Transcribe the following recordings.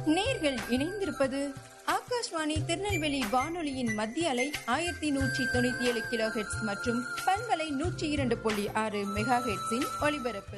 நேர்கள் இணைந்திருப்பது ஆகாஷ்வாணி திருநெல்வேலி வானொலியின் மத்திய அலை ஆயிரத்தி நூற்றி தொண்ணூத்தி ஏழு கிலோ ஹெட்ஸ் மற்றும் பண்பலை நூற்றி இரண்டு புள்ளி ஆறு மெகா ஹெட்ஸின் ஒலிபரப்பு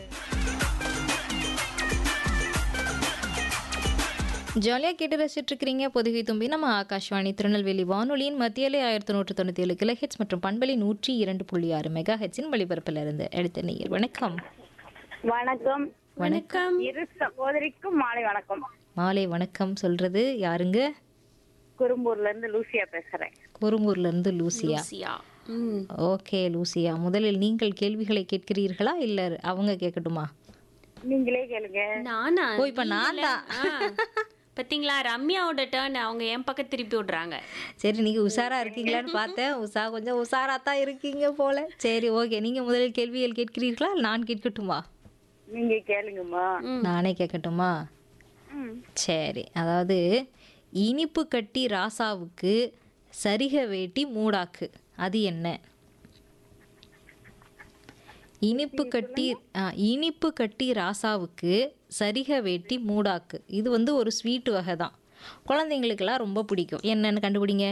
ஜாலியாக கேட்டு ரசிச்சுட்டு இருக்கிறீங்க பொதுகை தும்பி நம்ம ஆகாஷ்வாணி திருநெல்வேலி வானொலியின் மத்தியிலே ஆயிரத்தி நூற்று தொண்ணூற்றி ஏழு கிலோ ஹெட்ஸ் மற்றும் பண்பலி நூற்றி இரண்டு புள்ளி ஆறு மெகா ஹெட்ஸின் ஒளிபரப்பில் இருந்து எடுத்த நீர் வணக்கம் வணக்கம் வணக்கம் இரு சகோதரிக்கும் மாலை வணக்கம் மாலை வணக்கம் சொல்றது யாருங்க குறும்பூர்ல இருந்து லூசியா பேசுறேன் குறும்பூர்ல இருந்து லூசியா லூசியா ம் ஓகே லூசியா முதலில் நீங்கள் கேள்விகளை கேட்கிறீர்களா இல்ல அவங்க கேட்கட்டுமா நீங்களே கேளுங்க நானா ஓ, இப்ப நான் தான். ஆ. பாத்தீங்களா ரம்யாவோட டேர்ன் அவங்க என் பக்கம் திருப்பி விடுறாங்க சரி நீங்க உஷாரா இருக்கீங்களான்னு பார்த்தேன் உஷா கொஞ்சம் உஷாரா தான் இருக்கீங்க போல சரி ஓகே நீங்க முதலில் கேள்விகள் கேட்கிறீர்களா நான் கேட்கட்டுமா நீங்க கேளுங்கம்மா நானே கேட்கட்டுமா ம். சரி அதாவது இனிப்பு கட்டி ராசாவுக்கு சரிக வேட்டி மூடாக்கு அது என்ன இனிப்பு கட்டி ஆ, இனிப்பு கட்டி ராசாவுக்கு சரிக வேட்டி மூடாக்கு இது வந்து ஒரு ஸ்வீட் வகை தான் குழந்தைங்களுக்கெல்லாம் ரொம்ப பிடிக்கும் என்னன்னு கண்டுபிடிங்க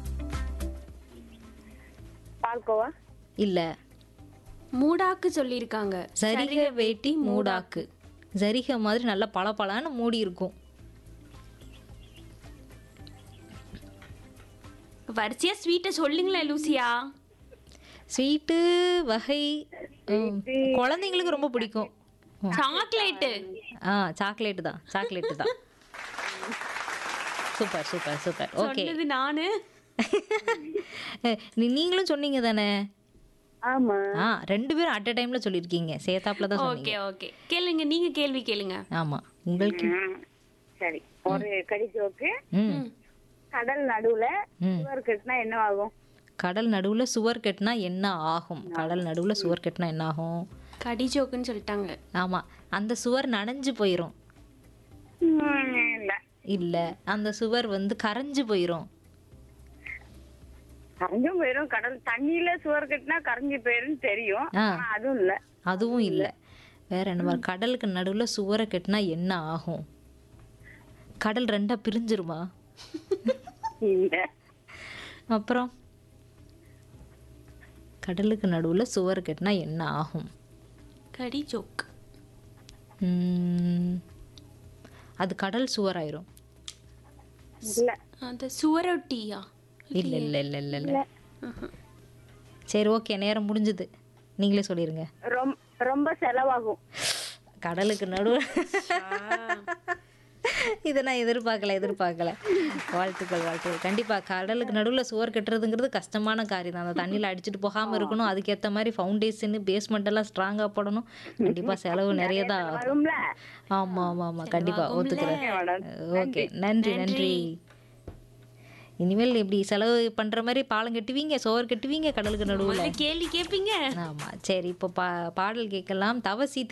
பால்கோவா இல்லை மூடாக்கு சொல்லியிருக்காங்க சரிக வேட்டி மூடாக்கு சரிக மாதிரி நல்லா பளபளன்னு மூடி இருக்கும் வரிசையா ஸ்வீட்டை சொல்லுங்களேன் லூசியா ஸ்வீட்டு வகை ம், குழந்தைங்களுக்கு ரொம்ப பிடிக்கும் சாக்லேட்டு ஆ சாக்லேட்டு தான் சாக்லேட்டு தான் சூப்பர் சூப்பர் சூப்பர் ஓகே சொன்னது நானு நீங்களும் சொன்னீங்க தானே ஆமா ஆ ரெண்டு பேரும் அட் அ டைம்ல சொல்லியிருக்கீங்க சேத்தாப்புல தான் சொன்னீங்க ஓகே ஓகே கேளுங்க நீங்க கேள்வி கேளுங்க ஆமா உங்களுக்கு ம். சரி ஒரு கடிச்சோக்கு ம் கடல் நடுவுல ம். சுவர் கட்டினா என்ன ஆகும் கடல் நடுவுல சுவர் கட்டினா என்ன ஆகும் கடல் நடுவுல சுவர் கட்டினா என்ன ஆகும் கடி ஜோக்குன்னு சொல்லிட்டாங்க ஆமா அந்த சுவர் நனைஞ்சு போயிடும் ம், இல்ல இல்ல அந்த சுவர் வந்து கரைஞ்சு போயிடும் கரைஞ்சும் போயிரும் கடல் தண்ணியில சுவர் கட்டினா கரைஞ்சு போயிரும் தெரியும் ஆ. ஆனா அதுவும் இல்ல அதுவும் இல்ல வேற என்ன பாரு, கடலுக்கு நடுவுல சுவரை கட்டினா என்ன ஆகும் கடல் ரெண்டா பிரிஞ்சிருமா இல்ல அப்புறம் கடலுக்கு நடுவுல சுவர் கட்டினா என்ன ஆகும் கடி ஜோக் உம், அது கடல் சுவராயிரும் இல்ல அந்த சுவரொட்டியா இல்ல இல்ல இல்ல இல்ல இல்ல சரி ஓகே நேரம் முடிஞ்சது நீங்களே சொல்லிருங்க ரொம்ப ரொம்ப செலவாகும் கடலுக்கு நடுவு இதை நான் எதிர்பார்க்கல எதிர்பார்க்கல வாழ்த்துக்கள் வாழ்த்துக்கள் கண்டிப்பா கடலுக்கு நடுவில் சுவர் கட்டுறதுங்கிறது கஷ்டமான காரியம் தான் அந்த தண்ணியில் அடிச்சுட்டு போகாம இருக்கணும் அதுக்கேற்ற மாதிரி ஃபவுண்டேஷன் பேஸ்மெண்ட் எல்லாம் ஸ்ட்ராங்காக போடணும் கண்டிப்பா செலவு நிறைய தான் ஆகும் வரும்ல ஆமா ஆமா ஆமா கண்டிப்பா ஒத்துக்கிறேன் மேடம். ஓகே நன்றி நன்றி இனிமேல் இப்படி செலவு பண்ற மாதிரி பாலம் கட்டுவீங்க சோறு கட்டுவீங்க கடலுக்கு நடுவுல கேள்வி கேட்பீங்க ஆமா சரி இப்போ பா பாடல் கேட்கலாம் தவசி